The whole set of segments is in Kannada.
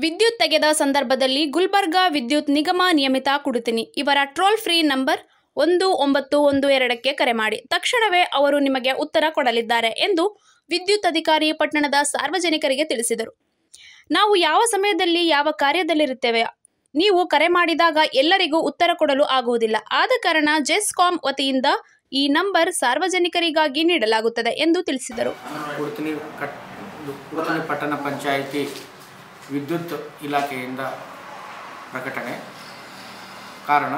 ವಿದ್ಯುತ್ ತೆಗೆದ ಸಂದರ್ಭದಲ್ಲಿ ಗುಲ್ಬರ್ಗಾ ವಿದ್ಯುತ್ ನಿಗಮ ನಿಯಮಿತ ಕುಡಿತೀನಿ ಇವರ ಟ್ರೋಲ್ ಫ್ರೀ ನಂಬರ್ ಒಂದು ಒಂಬತ್ತು ಒಂದು ಎರಡಕ್ಕೆ ಕರೆ ಮಾಡಿ ತಕ್ಷಣವೇ ಅವರು ನಿಮಗೆ ಉತ್ತರ ಕೊಡಲಿದ್ದಾರೆ ಎಂದು ವಿದ್ಯುತ್ ಅಧಿಕಾರಿ ಪಟ್ಟಣದ ಸಾರ್ವಜನಿಕರಿಗೆ ತಿಳಿಸಿದರು ನಾವು ಯಾವ ಸಮಯದಲ್ಲಿ ಯಾವ ಕಾರ್ಯದಲ್ಲಿರುತ್ತೇವೆ ನೀವು ಕರೆ ಮಾಡಿದಾಗ ಎಲ್ಲರಿಗೂ ಉತ್ತರ ಕೊಡಲು ಆಗುವುದಿಲ್ಲ ಆದ ಕಾರಣ ಜೆಸ್ಕಾಂ ವತಿಯಿಂದ ಈ ನಂಬರ್ ಸಾರ್ವಜನಿಕರಿಗಾಗಿ ನೀಡಲಾಗುತ್ತದೆ ಎಂದು ತಿಳಿಸಿದರು ಕುಡ್ತಿನಿ ಕಟ್ ಕುಡ್ತಿನಿ ಪಟ್ಟಣ ಪಂಚಾಯಿತಿ ವಿದ್ಯುತ್ ಇಲಾಖೆಯಿಂದ ಪ್ರಕಟಣೆ ಕಾರಣ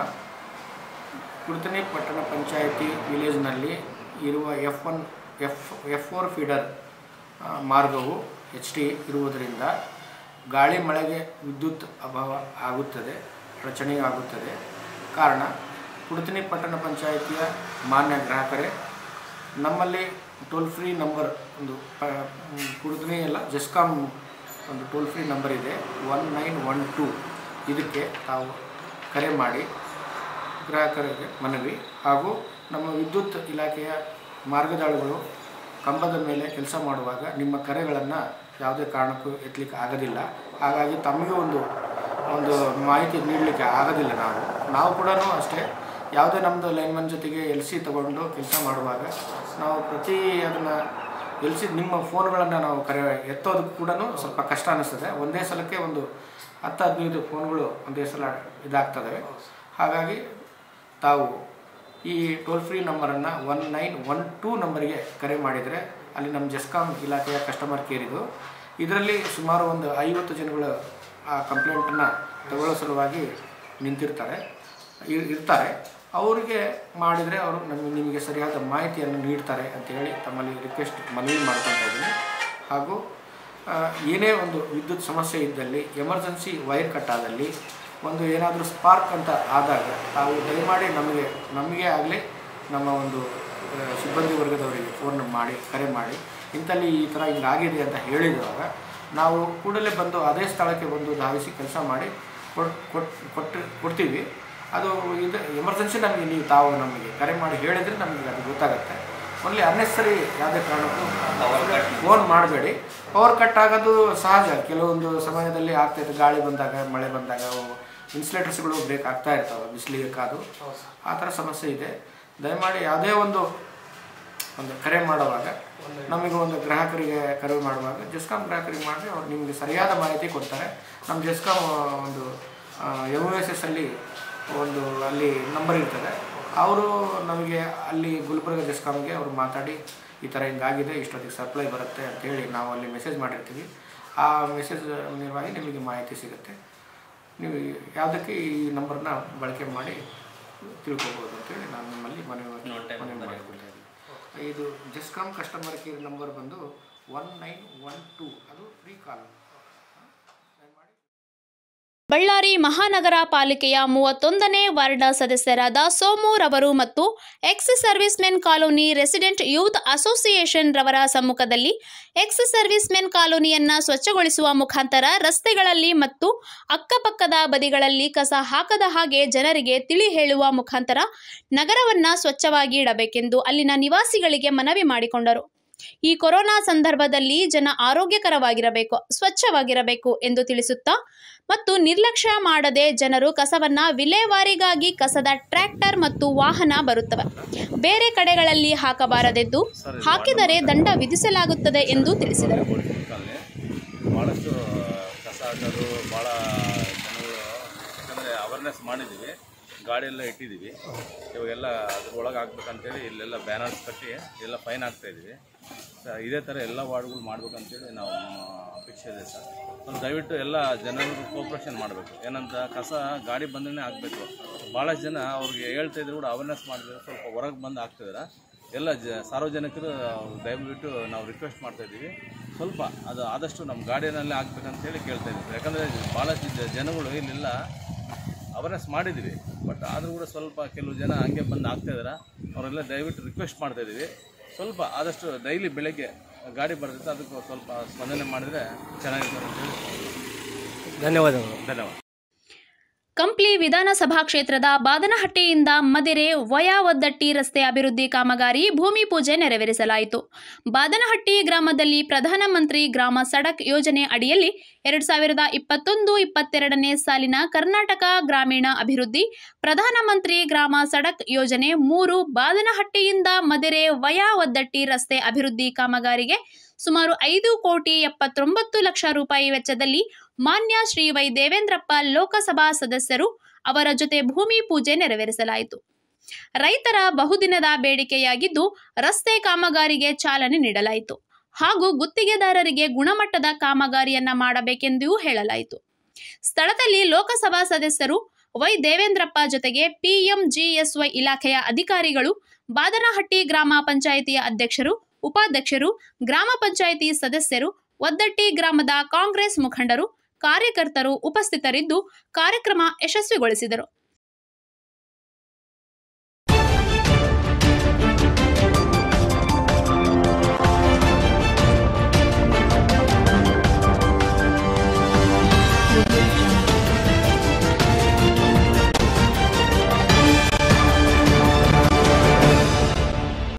ಕುಡ್ತಿನಿ ಪಟ್ಟಣ ಪಂಚಾಯಿತಿ ವಿಲೇಜ್ನಲ್ಲಿ ಇರುವ F one F F four feeder ಆ, ಮಾರ್ಗವು ಎಚ್ ಟಿ ಇರುವುದರಿಂದ ಗಾಳಿ ಮಳೆಗೆ ವಿದ್ಯುತ್ ಅಭಾವ ಆಗುತ್ತದೆ ರಚನೆ ಆಗುತ್ತದೆ ಕಾರಣ ಕುಡ್ತಿನಿ ಪಟ್ಟಣ ಪಂಚಾಯಿತಿಯ ಮಾನ್ಯ ಗ್ರಾಹಕರೇ ನಮ್ಮಲ್ಲಿ ಟೋಲ್ ಫ್ರೀ ನಂಬರ್ ಒಂದು ಪ ಕುಡ್ತಿನಿ ಎಲ್ಲ ಜೆಸ್ಕಾಮ್ ಒಂದು ಟೋಲ್ ಫ್ರೀ ನಂಬರ್ ಇದೆ ಒನ್ ನೈನ್ ಒನ್ ಟೂ ಇದಕ್ಕೆ ತಾವು ಕರೆ ಮಾಡಿ ಗ್ರಾಹಕರಿಗೆ ಮನವಿ ಹಾಗೂ ನಮ್ಮ ವಿದ್ಯುತ್ ಇಲಾಖೆಯ ಮಾರ್ಗದಾಳುಗಳು ಕಂಬದ ಮೇಲೆ ಕೆಲಸ ಮಾಡುವಾಗ ನಿಮ್ಮ ಕರೆಗಳನ್ನು ಯಾವುದೇ ಕಾರಣಕ್ಕೂ ಎತ್ತಲಿಕ್ಕೆ ಆಗೋದಿಲ್ಲ ಹಾಗಾಗಿ ತಮಗೆ ಒಂದು ಒಂದು ಮಾಹಿತಿ ನೀಡಲಿಕ್ಕೆ ಆಗೋದಿಲ್ಲ ನಾವು ನಾವು ಕೂಡ ಅಷ್ಟೇ ಯಾವುದೇ ನಮ್ಮದು ಲೈನ್ಮನ್ ಜೊತೆಗೆ ಎಲ್ ಸಿ ತೊಗೊಂಡು ಕೆಲಸ ಮಾಡುವಾಗ ನಾವು ಪ್ರತಿ ಅದನ್ನು ಎಲ್ ಸಿ ನಿಮ್ಮ ಫೋನ್ಗಳನ್ನು ನಾವು ಕರೆ ಎತ್ತೋದಕ್ಕೆ ಕೂಡ ಸ್ವಲ್ಪ ಕಷ್ಟ ಅನ್ನಿಸ್ತದೆ ಒಂದೇ ಸಲಕ್ಕೆ ಒಂದು ಹತ್ತು ಹದಿನೈದು ಫೋನ್ಗಳು ಒಂದೇ ಸಲ ಇದಾಗ್ತದವೆ ಹಾಗಾಗಿ ತಾವು ಈ ಟೋಲ್ ಫ್ರೀ ನಂಬರನ್ನು ಒನ್ ನೈನ್ ಒನ್ ಟೂ ನಂಬರಿಗೆ ಕರೆ ಮಾಡಿದರೆ ಅಲ್ಲಿ ನಮ್ಮ ಜೆಸ್ಕಾಂ ಇಲಾಖೆಯ ಕಸ್ಟಮರ್ ಕೇರ್ ಇದು ಇದರಲ್ಲಿ ಸುಮಾರು ಒಂದು ಐವತ್ತು ಜನಗಳು ಆ ಕಂಪ್ಲೇಂಟನ್ನು ತಗೊಳ್ಳೋ ಸಲುವಾಗಿ ನಿಂತಿರ್ತಾರೆ ಇರ್- ಇರ್ತಾರೆ ಅವರಿಗೆ ಮಾಡಿದರೆ ಅವರು ನಮಗೆ ನಿಮಗೆ ಸರಿಯಾದ ಮಾಹಿತಿಯನ್ನು ನೀಡ್ತಾರೆ ಅಂತೇಳಿ ತಮ್ಮಲ್ಲಿ ರಿಕ್ವೆಸ್ಟ್ ಮನವಿ ಮಾಡ್ಕೊತಾ ಇದ್ದೀನಿ ಹಾಗೂ ಆ, ಏನೇ ಒಂದು ವಿದ್ಯುತ್ ಸಮಸ್ಯೆ ಇದ್ದಲ್ಲಿ ಎಮರ್ಜೆನ್ಸಿ ವೈರ್ ಕಟ್ಟಾದಲ್ಲಿ ಒಂದು ಏನಾದರೂ ಸ್ಪಾರ್ಕ್ ಅಂತ ಆದಾಗ ತಾವು ದಯಮಾಡಿ ನಮಗೆ ನಮಗೆ ಆಗಲಿ ನಮ್ಮ ಒಂದು ಆ, ಸಿಬ್ಬಂದಿ ವರ್ಗದವರಿಗೆ ಫೋನ್ ಮಾಡಿ ಕರೆ ಮಾಡಿ ಇಂಥಲ್ಲಿ ಈ ಥರ ಹಿಂಗಾಗಿದೆ ಅಂತ ಹೇಳಿದಾಗ ನಾವು ಕೂಡಲೇ ಬಂದು ಅದೇ ಸ್ಥಳಕ್ಕೆ ಬಂದು ಧಾವಿಸಿ ಕೆಲಸ ಮಾಡಿ ಕೊಟ್ ಕೊಟ್ ಕೊಟ್ಟು ಕೊಡ್ತೀವಿ ಅದು ಇದು ಎಮರ್ಜೆನ್ಸಿ ನಮಗೆ ನೀವು ತಾವು ನಮಗೆ ಕರೆ ಮಾಡಿ ಹೇಳಿದರೆ ನಮಗೆ ಅದು ಗೊತ್ತಾಗುತ್ತೆ ಓನ್ಲಿ ಅನ್ನೆಸರಿ ಯಾವುದೇ ಕಾರಣಕ್ಕೂ ಫೋನ್ ಮಾಡಬೇಡಿ ಪವರ್ ಕಟ್ ಆಗೋದು ಸಹಜ ಕೆಲವೊಂದು ಸಮಯದಲ್ಲಿ ಆಗ್ತೈತೆ ಗಾಳಿ ಬಂದಾಗ ಮಳೆ ಬಂದಾಗ ಇನ್ಸುಲೇಟರ್ಸ್ಗಳು ಬ್ರೇಕ್ ಆಗ್ತಾ ಇರ್ತಾವೆ ಬಿಸಿಲಿಗೆ ಕಾದು ಆ ಥರ ಸಮಸ್ಯೆ ಇದೆ ದಯಮಾಡಿ ಯಾವುದೇ ಒಂದು ಒಂದು ಕರೆ ಮಾಡುವಾಗ ನಮಗೆ ಒಂದು ಗ್ರಾಹಕರಿಗೆ ಕರೆ ಮಾಡುವಾಗ ಜೆಸ್ಕಾಂ ಗ್ರಾಹಕರಿಗೆ ಮಾಡಿದ್ರೆ ಅವ್ರು ನಿಮಗೆ ಸರಿಯಾದ ಮಾಹಿತಿ ಕೊಡ್ತಾರೆ ನಮ್ಮ ಜೆಸ್ಕಾಂ ಒಂದು ಎಮ್ ಎಸ್ ಎಸ್ ಅಲ್ಲಿ ಒಂದು ಅಲ್ಲಿ ನಂಬರ್ ಇರ್ತದೆ ಅವರು ನಮಗೆ ಅಲ್ಲಿ ಗುಲ್ಬರ್ಗ ಜೆಸ್ಕಾಮ್ಗೆ ಅವರು ಮಾತಾಡಿ ಈ ಥರ ಹಿಂಗಾಗಿದೆ ಇಷ್ಟೊತ್ತಿಗೆ ಸಪ್ಲೈ ಬರುತ್ತೆ ಅಂತೇಳಿ ನಾವು ಅಲ್ಲಿ ಮೆಸೇಜ್ ಮಾಡಿರ್ತೀವಿ ಆ ಮೆಸೇಜ್ ನಿರ್ವಾಗಿ ನಿಮಗೆ ಮಾಹಿತಿ ಸಿಗುತ್ತೆ ನೀವು ಯಾವುದಕ್ಕೆ ಈ ನಂಬರ್ನ ಬಳಕೆ ಮಾಡಿ ತಿಳ್ಕೊಬೋದು ಅಂತೇಳಿ ನಾನು ನಿಮ್ಮಲ್ಲಿ ಮನವಿ ಮನವಿ ಮಾಡಿಕೊಳ್ತಾ ಇದ್ದೀನಿ ಇದು ಜೆಸ್ಕಾಮ್ ಕಸ್ಟಮರ್ ಕೇರ್ ನಂಬರ್ ಬಂದು ಒನ್ ನೈನ್ ಒನ್ ಟೂ ಅದು ಫ್ರೀ ಕಾಲ್ ಬಳ್ಳಾರಿ ಮಹಾನಗರ ಪಾಲಿಕೆಯ ಮೂವತ್ತೊಂದನೇ ವಾರ್ಡ್ ಸದಸ್ಯರಾದ ಸೋಮು ರವರು ಮತ್ತು ex service men colony resident youth association ರವರ ಸಮ್ಮುಖದಲ್ಲಿ ಎಕ್ಸ್ ಸರ್ವಿಸ್ ಮೆನ್ ಕಾಲೋನಿಯನ್ನ ಸ್ವಚ್ಛಗೊಳಿಸುವ ಮುಖಾಂತರ ರಸ್ತೆಗಳಲ್ಲಿ ಮತ್ತು ಅಕ್ಕಪಕ್ಕದ ಬದಿಗಳಲ್ಲಿ ಕಸ ಹಾಕದ ಹಾಗೆ ಜನರಿಗೆ ತಿಳಿ ಹೇಳುವ ಮುಖಾಂತರ ನಗರವನ್ನ ಸ್ವಚ್ಛವಾಗಿ ಇಡಬೇಕೆಂದು ಅಲ್ಲಿನ ನಿವಾಸಿಗಳಿಗೆ ಮನವಿ ಮಾಡಿಕೊಂಡರು ಈ ಕೊರೋನಾ ಸಂದರ್ಭದಲ್ಲಿ ಜನ ಆರೋಗ್ಯಕರವಾಗಿರಬೇಕು ಸ್ವಚ್ಛವಾಗಿರಬೇಕು ಎಂದು ತಿಳಿಸುತ್ತಾ ಮತ್ತು ನಿರ್ಲಕ್ಷ್ಯ ಮಾಡದೆ ಜನರು ಕಸವನ್ನ ವಿಲೇವಾರಿಗಾಗಿ ಕಸದ ಟ್ರ್ಯಾಕ್ಟರ್ ಮತ್ತು ವಾಹನ ಬರುತ್ತವೆ ಬೇರೆ ಕಡೆಗಳಲ್ಲಿ ಹಾಕಬಾರದೆಂದು ಹಾಕಿದರೆ ದಂಡ ವಿಧಿಸಲಾಗುತ್ತದೆ ಎಂದು ತಿಳಿಸಿದರು ಕಾಲನಿ ಭಾಳಷ್ಟು ಕಸ ಹಾಕೋದು ಭಾಳ ಜನಗಳು ಯಾಕಂದರೆ ಅವೇರ್ನೆಸ್ ಮಾಡಿದ್ದೀವಿ ಗಾಡಿ ಎಲ್ಲ ಇಟ್ಟಿದ್ದೀವಿ ಇವಾಗೆಲ್ಲ ಅದ್ರೊಳಗೆ ಹಾಕ್ಬೇಕಂತೇಳಿ ಇಲ್ಲೆಲ್ಲ ಬ್ಯಾನರ್ಸ್ ಕಟ್ಟಿ ಎಲ್ಲ ಫೈನ್ ಹಾಕ್ತಾಯಿದ್ದೀವಿ ಸ- ಇದೇ ಥರ ಎಲ್ಲ ವಾರ್ಡ್ಗಳು ಮಾಡ್ಬೇಕಂತೇಳಿ ನಾವು ನಮ್ಮ ಅಪೇಕ್ಷೆ ಇದೆ ಸರ್ ಒಂದು ದಯವಿಟ್ಟು ಎಲ್ಲ ಜನರು ಕೋಪ್ರೇಷನ್ ಮಾಡಬೇಕು ಏನಂತ ಕಸ ಗಾಡಿ ಬಂದ್ರೆ ಹಾಕಬೇಕು ಭಾಳಷ್ಟು ಜನ ಅವ್ರಿಗೆ ಹೇಳ್ತಾ ಇದ್ರು ಕೂಡ ಅವೇರ್ನೆಸ್ ಮಾಡಿದ್ರೆ ಸ್ವಲ್ಪ ಹೊರಗೆ ಬಂದು ಹಾಕ್ತಿದಾರೆ ಎಲ್ಲ ಜ ಸಾರ್ವಜನಿಕರು ದಯವಿಟ್ಟು ನಾವು ರಿಕ್ವೆಸ್ಟ್ ಮಾಡ್ತಾ ಇದ್ದೀವಿ ಸ್ವಲ್ಪ ಅದು ಆದಷ್ಟು ನಮ್ಮ ಗಾಡಿಯಲ್ಲೇ ಹಾಕ್ಬೇಕಂತೇಳಿ ಕೇಳ್ತಾ ಇದ್ದೀವಿ ಯಾಕಂದರೆ ಭಾಳಷ್ಟು ಜ- ಜನಗಳು ಇಲ್ಲೆಲ್ಲ ಅವೇರ್ನೆಸ್ ಮಾಡಿದ್ದೀವಿ ಬಟ್ ಆದರೂ ಕೂಡ ಸ್ವಲ್ಪ ಕೆಲವು ಜನ ಹಂಗೆ ಬಂದು ಆಗ್ತಾ ಇದಾರೆ ಅವರೆಲ್ಲ ದಯವಿಟ್ಟು ರಿಕ್ವೆಸ್ಟ್ ಮಾಡ್ತಾ ಇದ್ದೀವಿ ಸ್ವಲ್ಪ ಆದಷ್ಟು ಡೈಲಿ ಬೆಳಗ್ಗೆ ಗಾಡಿ ಬರ್ತೈತೆ ಅದಕ್ಕೆ ಸ್ವಲ್ಪ ಸ್ಪಂದನೆ ಮಾಡಿದರೆ ಚೆನ್ನಾಗಿರ್ತದೆ ಅಂತೇಳಿ ಧನ್ಯವಾದಗಳು ಧನ್ಯವಾದ ಕಂಪ್ಲಿ ವಿಧಾನಸಭಾ ಕ್ಷೇತ್ರದ ಬಾದನಹಟ್ಟಿಯಿಂದ ಮದಿರೆ ವಯಾ ಒದ್ದಟ್ಟಿ ರಸ್ತೆ ಅಭಿವೃದ್ಧಿ ಕಾಮಗಾರಿ ಭೂಮಿ ಪೂಜೆ ನೆರವೇರಿಸಲಾಯಿತು ಬಾದನಹಟ್ಟಿ ಗ್ರಾಮದಲ್ಲಿ ಪ್ರಧಾನಮಂತ್ರಿ ಗ್ರಾಮ ಸಡಕ್ ಯೋಜನೆ ಅಡಿಯಲ್ಲಿ ಎರಡು ಸಾವಿರದ ಇಪ್ಪತ್ತೊಂದು ಇಪ್ಪತ್ತೆರಡನೇ ಸಾಲಿನ ಕರ್ನಾಟಕ ಗ್ರಾಮೀಣ ಅಭಿವೃದ್ಧಿ ಪ್ರಧಾನಮಂತ್ರಿ ಗ್ರಾಮ ಸಡಕ್ ಯೋಜನೆ ಮೂರು ಬಾದನಹಟ್ಟಿಯಿಂದ ಮದಿರೆ ವಯಾ ಒದ್ದಟ್ಟಿ ರಸ್ತೆ ಅಭಿವೃದ್ಧಿ ಕಾಮಗಾರಿಗೆ ಸುಮಾರು ಐದು ಕೋಟಿ ಎಪ್ಪತ್ತೊಂಬತ್ತು ಲಕ್ಷ ರೂಪಾಯಿ ವೆಚ್ಚದಲ್ಲಿ ಮಾನ್ಯ ಶ್ರೀ ವೈ ದೇವೇಂದ್ರಪ್ಪ ಲೋಕಸಭಾ ಸದಸ್ಯರು ಅವರ ಜೊತೆ ಭೂಮಿ ಪೂಜೆ ನೆರವೇರಿಸಲಾಯಿತು ರೈತರ ಬಹುದಿನದ ಬೇಡಿಕೆಯಾಗಿದ್ದು ರಸ್ತೆ ಕಾಮಗಾರಿಗೆ ಚಾಲನೆ ನೀಡಲಾಯಿತು ಹಾಗೂ ಗುತ್ತಿಗೆದಾರರಿಗೆ ಗುಣಮಟ್ಟದ ಕಾಮಗಾರಿಯನ್ನ ಮಾಡಬೇಕೆಂದೂ ಹೇಳಲಾಯಿತು ಸ್ಥಳದಲ್ಲಿ ಲೋಕಸಭಾ ಸದಸ್ಯರು ವೈ ದೇವೇಂದ್ರಪ್ಪ ಜೊತೆಗೆ ಪಿಎಂಜಿಎಸ್ವೈ ಇಲಾಖೆಯ ಅಧಿಕಾರಿಗಳು ಬಾದನಹಟ್ಟಿ ಗ್ರಾಮ ಪಂಚಾಯಿತಿಯ ಅಧ್ಯಕ್ಷರು ಉಪಾಧ್ಯಕ್ಷರು ಗ್ರಾಮ ಪಂಚಾಯಿತಿ ಸದಸ್ಯರು ಒದ್ದಟ್ಟಿ ಗ್ರಾಮದ ಕಾಂಗ್ರೆಸ್ ಮುಖಂಡರು ಕಾರ್ಯಕರ್ತರು ಉಪಸ್ಥಿತರಿದ್ದು ಕಾರ್ಯಕ್ರಮ ಯಶಸ್ವಿಗೊಳಿಸಿದರು